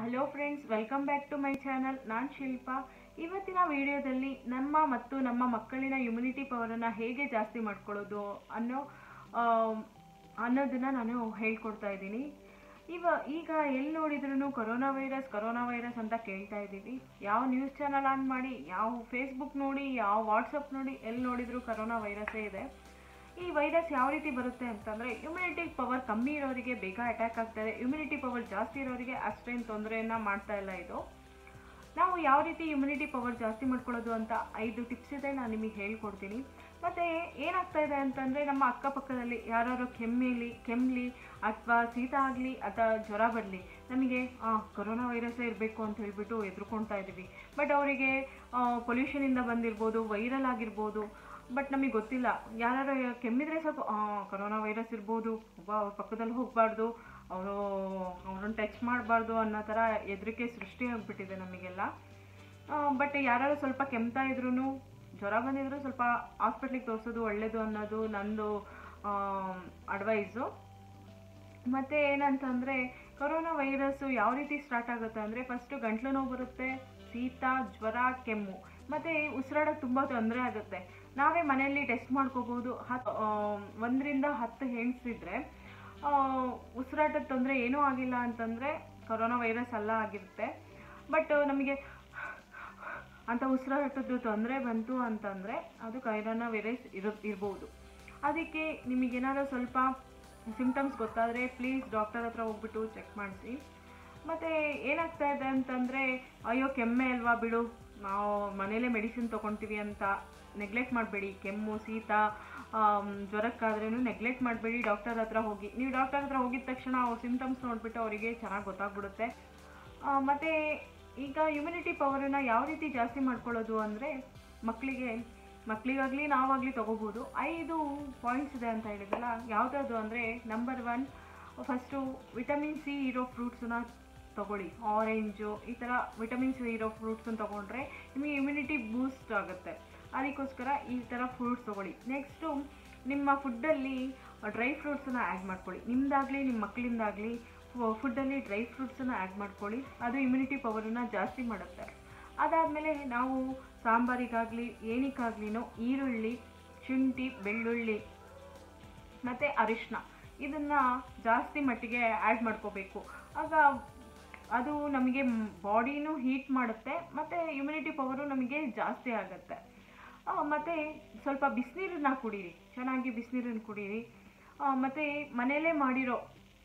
hello friends welcome back to my channel ನಾನು ಶಿಲ್ಪಾ ಇವತ್ತಿನ ವಿಡಿಯೋದಲ್ಲಿ ನಮ್ಮ ಮತ್ತು ನಮ್ಮ ಮಕ್ಕಳಿನ ಇಮ್ಯುನಿಟಿ ಪವರನ್ನು ಹೇಗೆ ಜಾಸ್ತಿ ಮಾಡ್ಕೊಳ್ಳೋದು ಅನ್ನೋ ಆಮ್, ಅನ್ನೋದನ್ನ ನಾನು ಹೇಳ್ಕೊಡ್ತಾ ಇದ್ದೀನಿ ಇವ ಈಗ ಎಲ್ಲಿ ನೋಡಿದ್ರು ಕೊರೋನಾ ವೈರಸ್ ಕೊರೋನಾ ವೈರಸ್ ಅಂತ ಕೇಳ್ತಾ ಇದ್ದೀವಿ ಯಾವ ನ್ಯೂಸ್ ಚಾನಲ್ ಆನ್ ಮಾಡಿ ಯಾವ ಫೇಸ್ಬುಕ್ ನೋಡಿ ಯಾವ ವಾಟ್ಸಪ್ ನೋಡಿ ಎಲ್ಲಿ ನೋಡಿದ್ರು ಕೊರೋನಾ ವೈರಸ್ಸೇ ಇದೆ ಈ ವೈರಸ್ ಯಾವ ರೀತಿ ಬರುತ್ತೆ ಅಂತಂದರೆ ಇಮ್ಯುನಿಟಿ ಪವರ್ ಕಮ್ಮಿ ಇರೋರಿಗೆ ಬೇಗ ಅಟ್ಯಾಕ್ ಆಗ್ತದೆ ಇಮ್ಯುನಿಟಿ ಪವರ್ ಜಾಸ್ತಿ ಇರೋರಿಗೆ ಅಷ್ಟೇನು ತೊಂದರೆಯನ್ನು ಮಾಡ್ತಾ ಇಲ್ಲ ಇದು ನಾವು ಯಾವ ರೀತಿ ಇಮ್ಯುನಿಟಿ ಪವರ್ ಜಾಸ್ತಿ ಮಾಡ್ಕೊಳ್ಳೋದು ಅಂತ ಐದು ಟಿಪ್ಸ್ ಇದೆ ನಾನು ನಿಮಗೆ ಹೇಳ್ಕೊಡ್ತೀನಿ ಮತ್ತು ಏನಾಗ್ತಾ ಇದೆ ಅಂತಂದರೆ ನಮ್ಮ ಅಕ್ಕಪಕ್ಕದಲ್ಲಿ ಯಾರು ಕೆಮ್ಮಿಲಿ ಕೆಮ್ಮಲಿ ಅಥವಾ ಶೀತ ಆಗಲಿ ಅಥವಾ ಜ್ವರ ಬರಲಿ ನಮಗೆ ಕೊರೋನಾ ವೈರಸ್ಸೇ ಇರಬೇಕು ಅಂತ ಹೇಳ್ಬಿಟ್ಟು ಎದುರ್ಕೊಳ್ತಾ ಇದ್ದೀವಿ ಬಟ್ ಅವರಿಗೆ ಪೊಲ್ಯೂಷನಿಂದ ಬಂದಿರ್ಬೋದು ವೈರಲ್ ಆಗಿರ್ಬೋದು ಬಟ್ ನಮಗೆ ಗೊತ್ತಿಲ್ಲ ಯಾರು ಕೆಮ್ಮಿದ್ರೆ ಸ್ವಲ್ಪ ಆ, ಕೊರೋನಾ ವೈರಸ್ ಇರ್ಬೋದು ಒಬ್ಬ ಅವ್ರ ಪಕ್ಕದಲ್ಲಿ ಹೋಗಬಾರ್ದು ಅವರು ಅವ್ರನ್ನ ಟಚ್ ಮಾಡಬಾರ್ದು ಅನ್ನೋ ಥರ ಹೆದರಿಕೆ ಸೃಷ್ಟಿ ಆಗಿಬಿಟ್ಟಿದೆ ನಮಗೆಲ್ಲ ಬಟ್ ಯಾರು ಸ್ವಲ್ಪ ಕೆಮ್ತಾ ಇದ್ರೂ ಜ್ವರ ಬಂದಿದ್ರು ಸ್ವಲ್ಪ ಹಾಸ್ಪಿಟ್ಲಿಗೆ ತೋರಿಸೋದು ಒಳ್ಳೆಯದು ಅನ್ನೋದು ನಂದು ಅಡ್ವೈಸು ಮತ್ತು ಏನಂತಂದರೆ ಕೊರೋನಾ ವೈರಸ್ಸು ಯಾವ ರೀತಿ ಸ್ಟಾರ್ಟ್ ಆಗುತ್ತೆ ಅಂದರೆ ಫಸ್ಟು ಗಂಟ್ಲು ನೋವು ಬರುತ್ತೆ ಶೀತ ಜ್ವರ ಕೆಮ್ಮು ಮತ್ತು ಉಸಿರಾಡೋಕ್ಕೆ ತುಂಬ ತೊಂದರೆ ಆಗುತ್ತೆ ನಾವೇ ಮನೆಯಲ್ಲಿ ಟೆಸ್ಟ್ ಮಾಡ್ಕೋಬೋದು ಹತ್ತು ಒಂದರಿಂದ ಹತ್ತು ಹೆಣ್ಸಿದ್ರೆ ಉಸಿರಾಟದ ತೊಂದರೆ ಏನೂ ಆಗಿಲ್ಲ ಅಂತಂದರೆ ಕೊರೋನಾ ವೈರಸ್ ಅಲ್ಲ ಆಗಿರುತ್ತೆ ಬಟ್ ನಮಗೆ ಅಂತ ಉಸಿರಾಟದ್ದು ತೊಂದರೆ ಬಂತು ಅಂತಂದರೆ ಅದು ಕೊರೋನಾ ವೈರಸ್ ಇರೋ ಇರ್ಬೋದು ಅದಕ್ಕೆ ನಿಮಗೇನಾದ್ರು ಸ್ವಲ್ಪ ಸಿಮ್ಟಮ್ಸ್ ಗೊತ್ತಾದರೆ ಪ್ಲೀಸ್ ಡಾಕ್ಟರ್ ಹತ್ರ ಹೋಗ್ಬಿಟ್ಟು ಚೆಕ್ ಮಾಡಿಸಿ ಮತ್ತು ಏನಾಗ್ತಾ ಇದೆ ಅಂತಂದರೆ ಅಯ್ಯೋ ಕೆಮ್ಮೆ ಅಲ್ವಾ ಬಿಡು ನಾವು ಮನೇಲೇ ಮೆಡಿಸಿನ್ ತೊಗೊಳ್ತೀವಿ ಅಂತ ನೆಗ್ಲೆಕ್ಟ್ ಮಾಡಬೇಡಿ ಕೆಮ್ಮು ಶೀತ ಆಮ್, ಜ್ವರಕ್ಕಾದ್ರೂ ನೆಗ್ಲೆಕ್ಟ್ ಮಾಡಬೇಡಿ ಡಾಕ್ಟರ್ ಹತ್ರ ಹೋಗಿ ನೀವು ಡಾಕ್ಟರ್ ಹತ್ರ ಹೋಗಿದ ತಕ್ಷಣ ಅವ್ರ ಸಿಮ್ಟಮ್ಸ್ ನೋಡಿಬಿಟ್ಟು ಅವರಿಗೆ ಚೆನ್ನಾಗಿ ಗೊತ್ತಾಗ್ಬಿಡುತ್ತೆ ಆ, ಮತ್ತೆ ಈಗ ಇಮ್ಯುನಿಟಿ ಪವರನ್ನು ಯಾವ ರೀತಿ ಜಾಸ್ತಿ ಮಾಡ್ಕೊಳ್ಳೋದು ಅಂದರೆ ಮಕ್ಕಳಿಗೆ ಮಕ್ಕಳಿಗಾಗಲಿ ನಾವಾಗಲಿ ತಗೋಬೋದು ಐದು ಪಾಯಿಂಟ್ಸ್ ಇದೆ ಅಂತ ಹೇಳಿದ್ರಲ್ಲ ಯಾವುದಾದ್ರು ಅಂದರೆ number one first vitamin C ಇರೋ ಫ್ರೂಟ್ಸನ್ನ ತಗೊಳ್ಳಿ ಆರೆಂಜು ಈ ಥರ ವಿಟಮಿನ್ ಸಿ ಇರೋ ಫ್ರೂಟ್ಸನ್ನು ತೊಗೊಂಡ್ರೆ ನಿಮಗೆ ಇಮ್ಯುನಿಟಿ ಬೂಸ್ಟ್ ಆಗುತ್ತೆ ಅದಕ್ಕೋಸ್ಕರ ಈ ಥರ ಫ್ರೂಟ್ಸ್ ತೊಗೊಳ್ಳಿ ನೆಕ್ಸ್ಟು ನಿಮ್ಮ ಫುಡ್ಡಲ್ಲಿ ಡ್ರೈ ಫ್ರೂಟ್ಸನ್ನು ಆ್ಯಡ್ ಮಾಡ್ಕೊಳ್ಳಿ ನಿಮ್ಮದಾಗಲಿ ನಿಮ್ಮ ಮಕ್ಕಳಿಂದಾಗಲಿ ಫುಡ್ಡಲ್ಲಿ ಡ್ರೈ ಫ್ರೂಟ್ಸನ್ನು ಆ್ಯಡ್ ಮಾಡ್ಕೊಳ್ಳಿ ಅದು ಇಮ್ಯುನಿಟಿ ಪವರನ್ನು ಜಾಸ್ತಿ ಮಾಡುತ್ತೆ ಅದಾದಮೇಲೆ ನಾವು ಸಾಂಬಾರಿಗಾಗಲಿ ಏನಕ್ಕಾಗ್ಲಿನೋ ಈರುಳ್ಳಿ ಶುಂಠಿ ಬೆಳ್ಳುಳ್ಳಿ ಮತ್ತು ಅರಿಶಿನ ಇದನ್ನು ಜಾಸ್ತಿ ಮಟ್ಟಿಗೆ ಆ್ಯಡ್ ಮಾಡ್ಕೋಬೇಕು ಆಗ ಅದು ನಮಗೆ ಬಾಡಿನೂ ಹೀಟ್ ಮಾಡುತ್ತೆ ಮತ್ತು ಇಮ್ಯುನಿಟಿ ಪವರು ನಮಗೆ ಜಾಸ್ತಿ ಆಗುತ್ತೆ ಮತ್ತು ಸ್ವಲ್ಪ ಬಿಸಿನೀರನ್ನ ಕುಡೀರಿ ಚೆನ್ನಾಗಿ ಬಿಸಿನೀರನ್ನು ಕುಡೀರಿ ಮತ್ತು ಮನೆಯಲ್ಲೇ ಮಾಡಿರೋ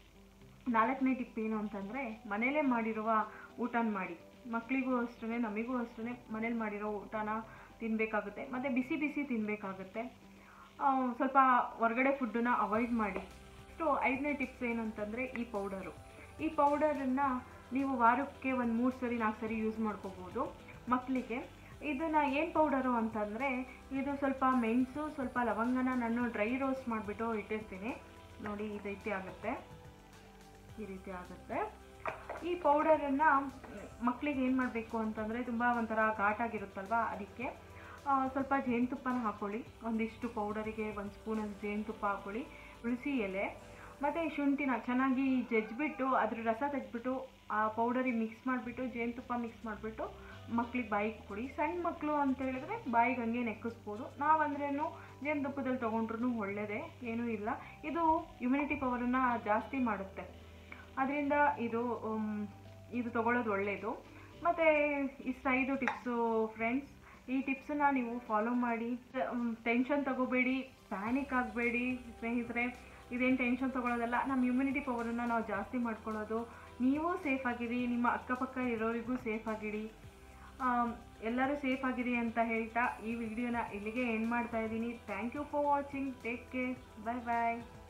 ನಾಲ್ಕನೇ ಟಿಪ್ ಏನು ಅಂತಂದರೆ ಮನೇಲೇ ಮಾಡಿರುವ ಊಟನ ಮಾಡಿ ಮಕ್ಕಳಿಗೂ ಅಷ್ಟೇ ನಮಗೂ ಅಷ್ಟೇ ಮನೇಲಿ ಮಾಡಿರೋ ಊಟನ ತಿನ್ನಬೇಕಾಗುತ್ತೆ ಮತ್ತು ಬಿಸಿ ಬಿಸಿ ತಿನ್ನಬೇಕಾಗುತ್ತೆ ಸ್ವಲ್ಪ ಹೊರಗಡೆ ಫುಡ್ಡನ್ನ ಅವಾಯ್ಡ್ ಮಾಡಿ ನೆಕ್ಸ್ಟು ಐದನೇ ಟಿಪ್ಸ್ ಏನಂತಂದರೆ ಈ ಪೌಡರು ಈ ಪೌಡರನ್ನು ನೀವು ವಾರಕ್ಕೆ ಒಂದು ಮೂರು ಸರಿ ನಾಲ್ಕು ಸರಿ ಯೂಸ್ ಮಾಡ್ಕೋಬೋದು ಮಕ್ಕಳಿಗೆ ಇದನ್ನು ಏನು ಪೌಡರು ಅಂತಂದರೆ ಇದು ಸ್ವಲ್ಪ ಮೆಣಸು ಸ್ವಲ್ಪ ಲವಂಗನ ನಾನು ಡ್ರೈ ರೋಸ್ಟ್ ಮಾಡಿಬಿಟ್ಟು ಇಟ್ಟಿರ್ತೀನಿ ನೋಡಿ ಈ ರೀತಿ ಆಗುತ್ತೆ ಈ ರೀತಿ ಆಗುತ್ತೆ ಈ ಪೌಡರನ್ನು ಮಕ್ಕಳಿಗೆ ಏನು ಮಾಡಬೇಕು ಅಂತಂದರೆ ತುಂಬ ಒಂಥರ ಘಾಟಾಗಿರುತ್ತಲ್ವ ಅದಕ್ಕೆ ಆ, ಸ್ವಲ್ಪ ಜೇನುತುಪ್ಪನ ಹಾಕ್ಕೊಳ್ಳಿ ಒಂದಿಷ್ಟು ಪೌಡರಿಗೆ ಒಂದು ಸ್ಪೂನಷ್ಟು ಜೇನುತುಪ್ಪ ಹಾಕ್ಕೊಳ್ಳಿ ತುಳಸಿ ಎಲೆ ಮತ್ತು ಶುಂಠಿನ ಚೆನ್ನಾಗಿ ಜಜ್ಜಿಬಿಟ್ಟು ಅದ್ರ ರಸ ತೆಗೆದ್ಬಿಟ್ಟು ಆ ಪೌಡರಿಗೆ ಮಿಕ್ಸ್ ಮಾಡಿಬಿಟ್ಟು ಜೇನುತುಪ್ಪ ಮಿಕ್ಸ್ ಮಾಡಿಬಿಟ್ಟು ಮಕ್ಳಿಗೆ ಬಾಯಿಗೆ ಕೊಡಿ ಸಣ್ಣ ಮಕ್ಕಳು ಅಂತ ಹೇಳಿದ್ರೆ ಬಾಯಿಗೆ ಹಂಗೆ ನೆಕ್ಕಿಸ್ಬೋದು ನಾವಂದ್ರೇನು ಜೇನುತುಪ್ಪದಲ್ಲಿ ತೊಗೊಂಡ್ರೂ ಒಳ್ಳೆಯದೇ ಏನೂ ಇಲ್ಲ ಇದು ಇಮ್ಯುನಿಟಿ ಪವರನ್ನು ಜಾಸ್ತಿ ಮಾಡುತ್ತೆ ಅದರಿಂದ ಇದು ಉಮ್, ಇದು ತಗೊಳ್ಳೋದು ಒಳ್ಳೆಯದು ಮತ್ತು ಇಷ್ಟು ಐದು ಟಿಪ್ಸು ಫ್ರೆಂಡ್ಸ್ ಈ ಟಿಪ್ಸನ್ನ ನೀವು ಫಾಲೋ ಮಾಡಿ ಟೆನ್ಷನ್ ತಗೋಬೇಡಿ ಪ್ಯಾನಿಕ್ ಆಗಬೇಡಿ ಸ್ನೇಹಿತರೆ ಇದೇನು ಟೆನ್ಷನ್ ತೊಗೊಳೋದಲ್ಲ ನಮ್ಮ ಇಮ್ಯುನಿಟಿ ಪವರನ್ನು ನಾವು ಜಾಸ್ತಿ ಮಾಡ್ಕೊಳ್ಳೋದು ನೀವು ಸೇಫ್ ಆಗಿರಿ ನಿಮ್ಮ ಅಕ್ಕಪಕ್ಕ ಇರೋರಿಗೂ ಸೇಫ್ ಆಗಿರಿ ಆಮ್, ಎಲ್ಲರೂ ಸೇಫ್ ಆಗಿರಿ ಅಂತ ಹೇಳ್ತಾ ಈ ವಿಡಿಯೋನ ಇಲ್ಲಿಗೆ ಎಂಡ್ ಮಾಡ್ತಾ ಇದ್ದೀನಿ thank you for watching take care bye bye